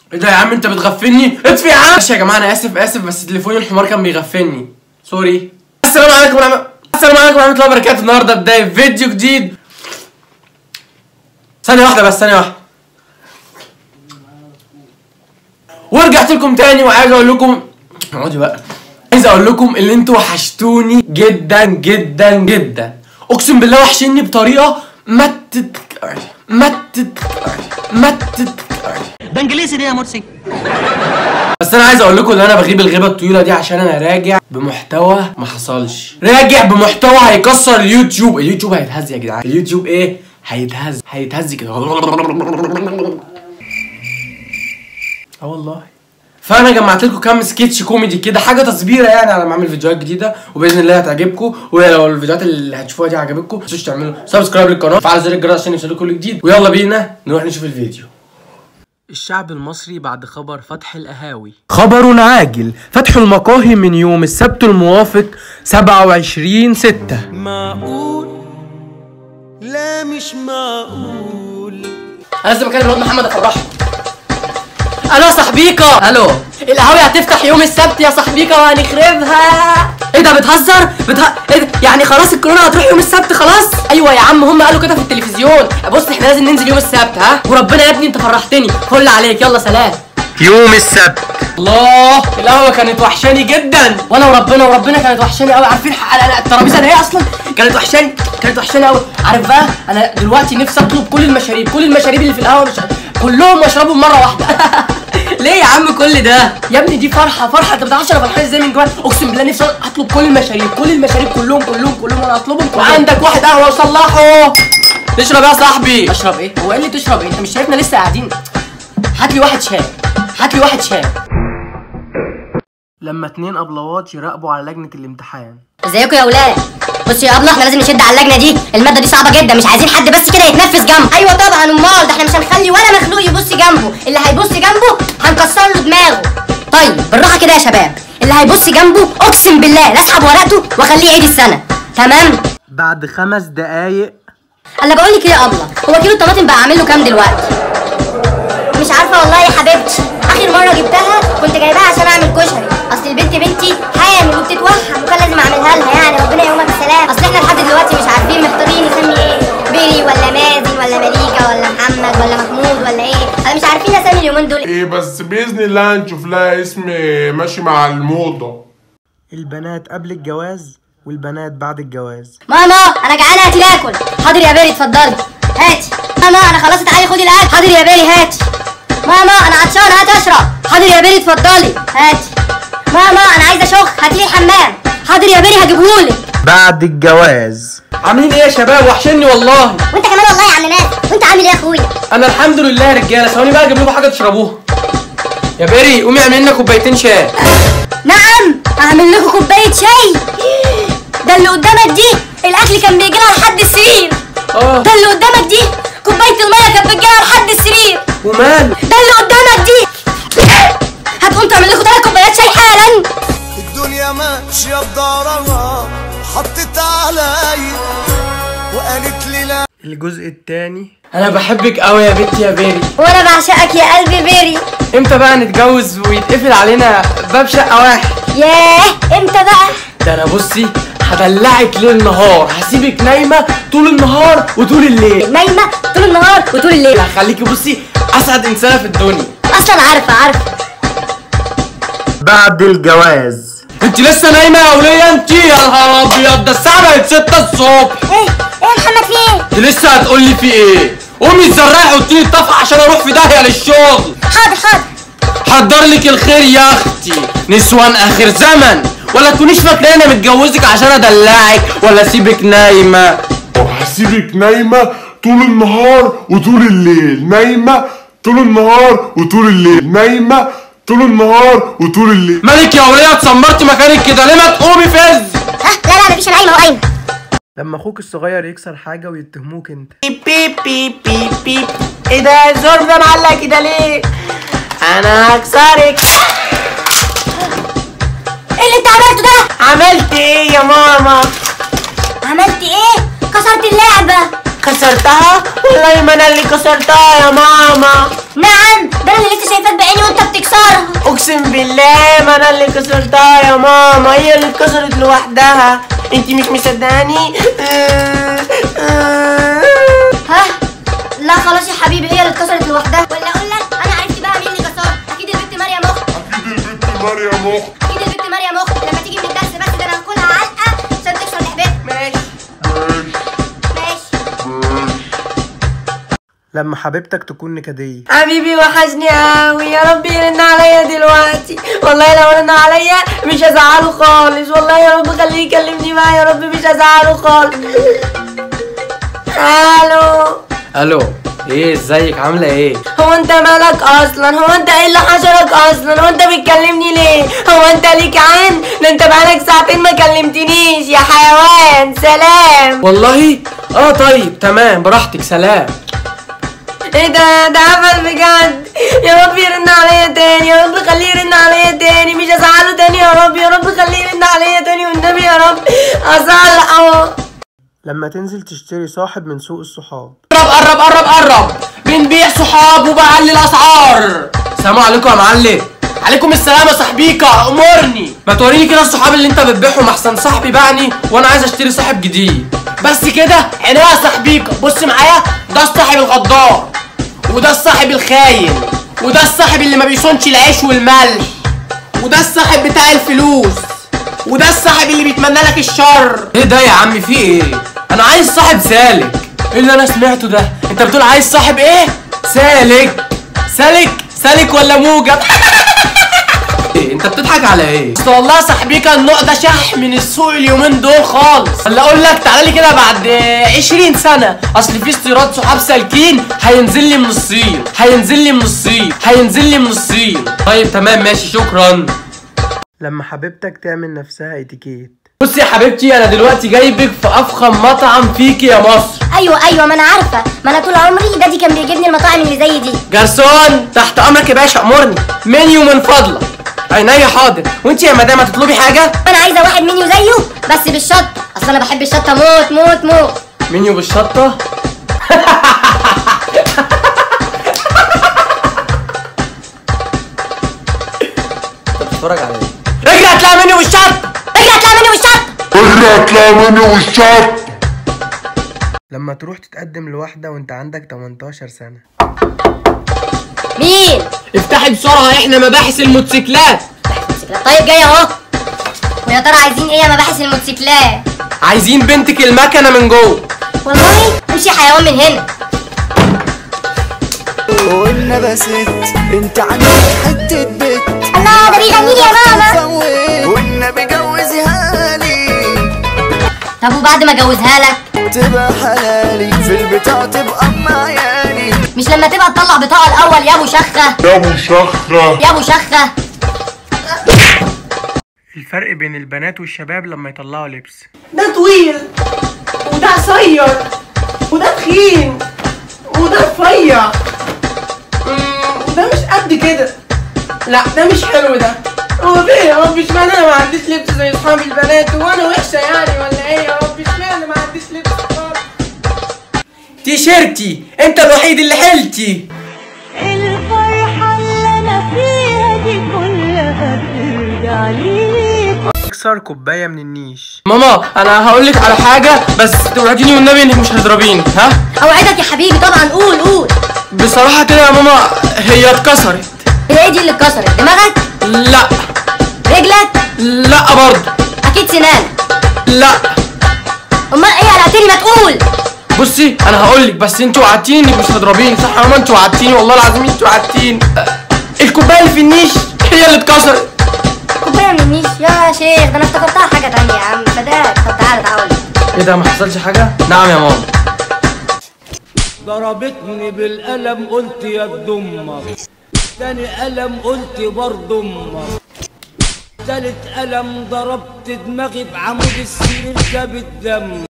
ايه ده يا عم انت بتغفلني اطفي يا عم ماشي يا جماعه انا اسف اسف بس تليفوني الحمار كان بيغفلني سوري السلام عليكم ورحمه السلام عليكم ورحمه الله وبركاته النهارده بدايه فيديو جديد ثانيه واحده بس ثانيه واحده ورجعت لكم تاني وعايز اقول لكم اقعدي بقى عايز اقول لكم ان انتوا وحشتوني جدا جدا جدا اقسم بالله وحشني بطريقه ما تتكررش ما تتكررش ما تتكررش ده انجليزي دي يا مرسي بس انا عايز اقول لكم ان انا بغيب الغيبه الطويله دي عشان انا راجع بمحتوى ما حصلش راجع بمحتوى هيكسر اليوتيوب اليوتيوب هيتهز يا جدعان اليوتيوب ايه هيتهز هيتهز كده اه والله فانا جمعت لكم كام سكتش كوميدي كده حاجه تصبيره يعني على ما اعمل فيديوهات جديده وباذن الله هتعجبكم ولو الفيديوهات اللي هتشوفوها دي عجبتكم ما تنسوش تعملوا سبسكرايب للقناه وفعلوا زر الجرس عشان يوصلكم كل جديد ويلا بينا نروح نشوف الفيديو الشعب المصري بعد خبر فتح القهاوي خبر عاجل فتح المقاهي من يوم السبت الموافق 27 6 معقول لا مش معقول انا لازم اكلم الواد محمد افرحه الو صاحبيكا الو القهوه هتفتح يوم السبت يا صاحبيكا وهنخربها ايه ده بتهزر بته... ايه ده يعني خلاص الكورونا هتروح يوم السبت خلاص ايوه يا عم هم قالوا كده في التلفزيون بص احنا لازم ننزل يوم السبت ها وربنا يا ابني انت فرحتني فل عليك يلا سلام يوم السبت الله القهوه كانت وحشاني جدا وانا وربنا وربنا كانت وحشاني قوي عارفين ح- لا لا الترابيزه اللي هي اصلا كانت وحشاني كانت وحشاني قوي عارف بقى انا دلوقتي نفسي اطلب كل المشاريب كل المشاريب اللي في القهوه مش كلهم واشربهم مره واحده ليه يا عم كل ده يا ابني دي فرحه فرحه انت ما بتعرفش انا فرحان ازاي من جوايا اقسم بالله نفسي اطلب كل المشاريب كل المشاريب كلهم كلهم كلهم انا اطلبهم كلهم وعندك واحد قهوه وصلحه تشرب يا صاحبي اشرب ايه هو ايه اللي تشرب ايه انت مش شايفنا لسه قاعدين هات لي واحد شاي هات لي واحد شاي لما اتنين ابلوات يراقبوا على لجنه الامتحان ازيكم يا اولاد بصوا يا ابله احنا لازم نشد على اللجنه دي الماده دي صعبه جدا مش عايزين حد بس كده يتنفس جنبه ايوه طبعا امال ده احنا مش هنخلي ولا مخلوق يبص جنبه اللي هيبص جنبه هنكسر له دماغه طيب بالراحه كده يا شباب اللي هيبص جنبه اقسم بالله لا اسحب ورقته واخليه يعيد السنه تمام بعد خمس دقايق انا بقول لك ايه يا ابله هو كيلو الطماطم بقى عامل له كام دلوقتي مش عارفه والله يا حبيبتي اخر مره جبتها كنت جايباها عشان اعمل كشري اصل البنت بنتي حامل وبتتوهم وكان لازم اعملها لها يعني ربنا يقومها بالسلامه اصل احنا لحد دلوقتي مش عارفين محتارين نسمي ايه بيري ولا مازن ولا مليكه ولا محمد ولا محمود ولا ايه انا مش عارفين اسامي اليومين دول ايه بس باذن الله هنشوف لها اسم ماشي مع الموضه البنات قبل الجواز والبنات بعد الجواز ماما انا جعانه هاتي اكل حاضر يا بيري اتفضلي هاتي ماما انا خلاص تعالي خدي الاكل حاضر يا بيري هاتي ماما انا عطشان هات اشرب حاضر يا بيري اتفضلي هاتي ماما انا عايزه شخ هاتي لي حمام حاضر يا بيري هجيبهولك بعد الجواز عاملين ايه يا شباب وحشني والله وانت كمان والله يا عم ناس وانت عامل ايه يا اخويا انا الحمد لله يا رجاله ثواني بقى اجيب لكم حاجه تشربوها يا بيري قومي اعملي لنا كوبايتين شاي نعم اعمل لكم كوبايه شاي ده اللي قدامك دي الاكل كان بيجي لها لحد السرير اه ده اللي قدامك دي كوبايه الميه كانت بتجي لها لحد السرير ومال ده اللي قدامك دي هتقوم تعمل لكم ثلاث كوبايات شاي حالا الدنيا ماشية بدارها حطت علي وقالت لي لا الجزء الثاني انا بحبك قوي يا بنتي يا بيري وانا بعشقك يا قلبي بيري امتى بقى نتجوز ويتقفل علينا باب شقه واحد ياه امتى بقى ده انا بصي هدلعك ليل نهار هسيبك نايمه طول النهار وطول الليل نايمه طول النهار وطول الليل هخليكي بصي اسعد انسانه في الدنيا اصلا عارفه عارفه بعد الجواز انت لسه نايمه يا وليه انت يا نهار ابيض ده الساعه بقت 6 الصبح ايه ايه يا محمد في ايه انت لسه هتقولي في ايه قومي اتزرعي حطي لي الطفح عشان اروح في داهيه للشغل حاضر حاضر حضر لك الخير يا اختي نسوان اخر زمن ولا تكونيش فاكراني انا متجوزك عشان ادلعك ولا اسيبك نايمه وهسيبك نايمه طول النهار وطول الليل نايمه طول النهار وطول الليل نايمه طول النهار وطول الليل مالك يا وليه اتسمرتي مكانك كده ليه ما تقومي فز ها لا لا مفيش انا قايمه اهو قايمه لما اخوك الصغير يكسر حاجه ويتهموك انت بيب بيب بيب بيب بيب ايه ده الزور ده معلق كده ليه انا هكسرك ايه اللي انت عملته ده عملت ايه يا ماما عملت ايه كسرت اللعبه كسرتها والله ما انا اللي كسرتها يا ماما نعم ده انا اللي لسه شايفاك بعيني وانت بتكسرها اقسم بالله ما انا اللي كسرتها يا ماما هي اللي اتكسرت لوحدها انتي مش مصدقاني ها لا خلاص يا حبيبي هي اللي اتكسرت لوحدها ولا اقول لك انا عرفت بقى مين اللي كسرها اكيد البت مريم اخت اكيد البنت مريم اخت اكيد البت مريم اخت لما تيجي من الدرس بس ده انا هاكلها علقه عشان تكسر لعبتها ماشي ماشي لما حبيبتك تكون نكديه حبيبي وحشني قوي يا رب يرن عليا دلوقتي والله لو رن عليا مش هزعله خالص والله يا رب خليه يكلمني بقى يا رب مش هزعله خالص الو الو ايه ازيك عامله ايه هو انت مالك اصلا هو انت ايه اللي حشرك اصلا هو انت بتكلمني ليه هو انت ليك عين ده انت بقالك ساعتين ما كلمتنيش يا حيوان سلام والله اه طيب تمام براحتك سلام ايه ده ده قفل بجد يا رب يرن عليا تاني يا رب خليه يرن عليا تاني مش هزعله تاني يا رب يا رب خليه يرن عليا تاني والنبي يا رب ازعل اهو لما تنزل تشتري صاحب من سوق الصحاب قرب قرب قرب قرب بنبيع صحاب وبعلي الاسعار السلام عليكم يا معلم عليكم السلام يا صاحبيكا امرني ما توريني كده الصحاب اللي انت بتبيعهم احسن صاحبي باعني وانا عايز اشتري صاحب جديد بس كده عينيا يا صاحبيكا بص معايا ده الصاحب الغدار وده الصاحب الخاين وده الصاحب اللي ما بيصونش العيش والملح وده الصاحب بتاع الفلوس وده الصاحب اللي بيتمنى لك الشر ايه ده يا عم في ايه انا عايز صاحب سالك ايه اللي انا سمعته ده انت بتقول عايز صاحب ايه سالك سالك سالك ولا موجب إيه؟ انت بتضحك على ايه بس والله يا صاحبيكا النوع ده شح من السوق اليومين دول خالص ولا اقول لك تعالى لي كده بعد 20 سنه اصل في استيراد صحاب سالكين هينزل لي من الصين هينزل لي من الصين هينزل لي من الصين طيب تمام ماشي شكرا لما حبيبتك تعمل نفسها اتيكيت بصي يا حبيبتي انا دلوقتي جايبك في افخم مطعم فيكي يا مصر ايوه ايوه ما انا عارفه ما انا طول عمري دادي كان بيجيبني المطاعم اللي زي دي جرسون تحت امرك يا باشا امرني منيو من فضلك عينيا حاضر وانت يا مدام هتطلبي حاجه انا عايزه واحد منيو زيه بس بالشطه اصل انا بحب الشطه موت موت موت منيو بالشطه انت بتتفرج على ايه رجع هتلاقي مني والشط ارجع اطلع مني بالشطه اجري اطلع مني والشط لما تروح تتقدم لواحده وانت عندك 18 سنه مين افتحي بسرعه احنا مباحث الموتوسيكلات طيب جاي اهو ويا ترى عايزين ايه يا مباحث الموتوسيكلات عايزين بنتك المكنه من جوه والله امشي حيوان من هنا قلنا بس انت عندك حتة بيت الله ده بيغني لي يا ماما قلنا بجوزها لي طب وبعد ما اجوزها لك تبقى حلالي في البتاع تبقى ام عيالي مش لما تبقى تطلع بطاقه الاول يا ابو شخه يا ابو شخرة يا ابو شخه الفرق بين البنات والشباب لما يطلعوا لبس ده طويل وده قصير وده تخين وده رفيع مم، وده مش قد كده لا ده مش حلو ده هو فين يا رب اشمعنى انا ما عنديش لبس زي اصحاب البنات وانا وحشه يعني ولا ايه يا رب اشمعنى ما عنديش لبس خالص تيشيرتي انت الوحيد اللي حلتي الفرحة اللي أنا فيها دي كلها ترجع لي اكسر كوبايه من النيش ماما انا هقول لك على حاجه بس توعديني والنبي انك مش هتضربيني ها اوعدك يا حبيبي طبعا قول قول بصراحه كده يا ماما هي اتكسرت هي ايه دي اللي اتكسرت دماغك لا رجلك لا برضه اكيد سنانك لا امال ايه قلقتني ما تقول بصي انا هقول لك بس انت وعدتيني انك مش هتضربيني صح يا ماما انت وعدتيني والله العظيم انت وعدتيني أه، الكوبايه اللي في النيش هي اللي اتكسرت كوبايه من النيش يا شيخ ده انا افتكرتها حاجه تانية يا عم فداك طب تعالى تعالى ايه ده ما حصلش حاجه نعم يا ماما ضربتني بالقلم قلت يا الدمر تاني قلم قلت برضه امك تالت قلم ضربت دماغي بعمود السرير جاب الدم